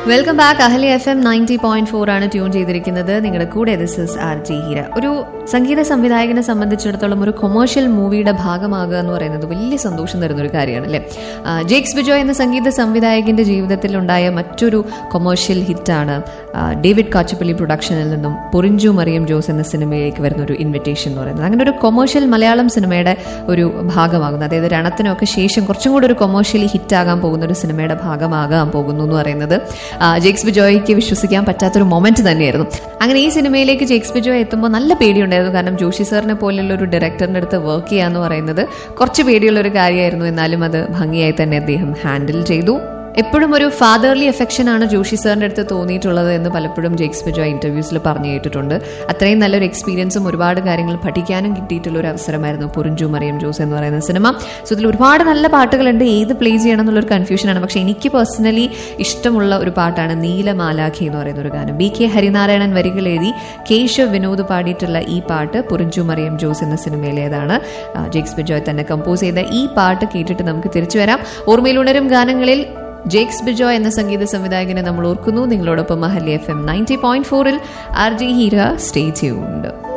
welcome back Ahalia F M ninety point four ആണ് tune ചെയ്തിരിക്കുന്നത് നിങ്ങളുടെ കൂടെ this is R G Heera ഒരു സംഗീത സംവിധായകനെ സംബന്ധിച്ചിടത്തോളം ഒരു കൊമേഴ്ഷ്യൽ മൂവിയുടെ ഭാഗമാകുക എന്ന് പറയുന്നത് വലിയ സന്തോഷം തരുന്ന ഒരു കാര്യമാണ് അല്ലേ ആ, ജേക്സ് ബിജോയ് എന്ന സംഗീത സംവിധായകന്റെ ജീവിതത്തിൽ ഉണ്ടായ മറ്റൊരു കൊമേഴ്ഷ്യൽ ഹിറ്റാണ് ആ, ഡേവിഡ് കാച്ചപ്പള്ളി പ്രൊഡക്ഷനിൽ നിന്നും പൊറിഞ്ചു മറിയം ജോസ് എന്ന സിനിമയിലേക്ക് വരുന്ന ഒരു ഇൻവിറ്റേഷൻ എന്ന് പറയുന്നത് അങ്ങനെ ഒരു കൊമേഴ്ഷ്യൽ മലയാളം സിനിമയുടെ ഒരു ഭാഗമാകുന്നു അതായത് രണത്തിനൊക്കെ ശേഷം കുറച്ചും കൂടി ഒരു കൊമേഴ്ഷ്യലി ഹിറ്റാകാൻ പോകുന്ന ഒരു സിനിമയുടെ ഭാഗമാകാൻ പോകുന്നു എന്ന് പറയുന്നത് ആ, ജേക്സ് ബിജോയ്ക്ക് വിശ്വസിക്കാൻ പറ്റാത്തൊരു മൊമെന്റ് തന്നെയായിരുന്നു അങ്ങനെ ഈ സിനിമയിലേക്ക് ജേക്സ് ബിജോയ് എത്തുമ്പോൾ നല്ല പേടിയുണ്ടായിരുന്നു കാരണം ജോഷി സാറിനെ പോലുള്ള ഒരു ഡയറക്ടറിന്റെ അടുത്ത് വർക്ക് ചെയ്യുക എന്ന് പറയുന്നത് കുറച്ച് പേടിയുള്ള ഒരു കാര്യമായിരുന്നു എന്നാലും അത് ഭംഗിയായി തന്നെ അദ്ദേഹം ഹാൻഡിൽ ചെയ്തു എപ്പോഴും ഒരു ഫാദർലി എഫെക്ഷൻ ആണ് ജോഷി സാറിന്റെ അടുത്ത് തോന്നിയിട്ടുള്ളത് എന്ന് പലപ്പോഴും ജേക്സ് ബിജോയ് ഇന്റർവ്യൂസിൽ പറഞ്ഞു കേട്ടിട്ടുണ്ട് അത്രയും നല്ലൊരു എക്സ്പീരിയൻസും ഒരുപാട് കാര്യങ്ങൾ പഠിക്കാനും കിട്ടിയിട്ടുള്ള ഒരു അവസരമായിരുന്നു പുറിഞ്ചു മറിയം ജോസ് എന്ന് പറയുന്ന സിനിമ സോ ഇതിൽ ഒരുപാട് നല്ല പാട്ടുകളുണ്ട് ഏത് പ്ലേ ചെയ്യണം എന്നുള്ളൊരു കൺഫ്യൂഷനാണ് പക്ഷേ എനിക്ക് പേഴ്സണലി ഇഷ്ടമുള്ള ഒരു പാട്ടാണ് നീലമാലാഖി എന്ന് പറയുന്ന ഒരു ഗാനം ബി കെ ഹരിനാരായണൻ വരികൾ എഴുതി കേശവ് വിനോദ് പാടിയിട്ടുള്ള ഈ പാട്ട് പുറിഞ്ചു മറിയം ജോസ് എന്ന സിനിമയിലേതാണ് ആ, ജേക്സ് ബിജോയ് തന്നെ കമ്പോസ് ചെയ്ത ഈ പാട്ട് കേട്ടിട്ട് നമുക്ക് തിരിച്ചു വരാം ഓർമ്മയിലുണരും ഗാനങ്ങളിൽ ജേക്സ് ബിജോയ് എന്ന സംഗീത സംവിധായകനെ നമ്മൾ ഓർക്കുന്നു നിങ്ങളോടൊപ്പം മഹലി എഫ് എം നയൻറ്റി പോയിന്റ് ഫോറിൽ ആർ ജി ഹീര സ്റ്റേ ചെയ്യുന്നുണ്ട്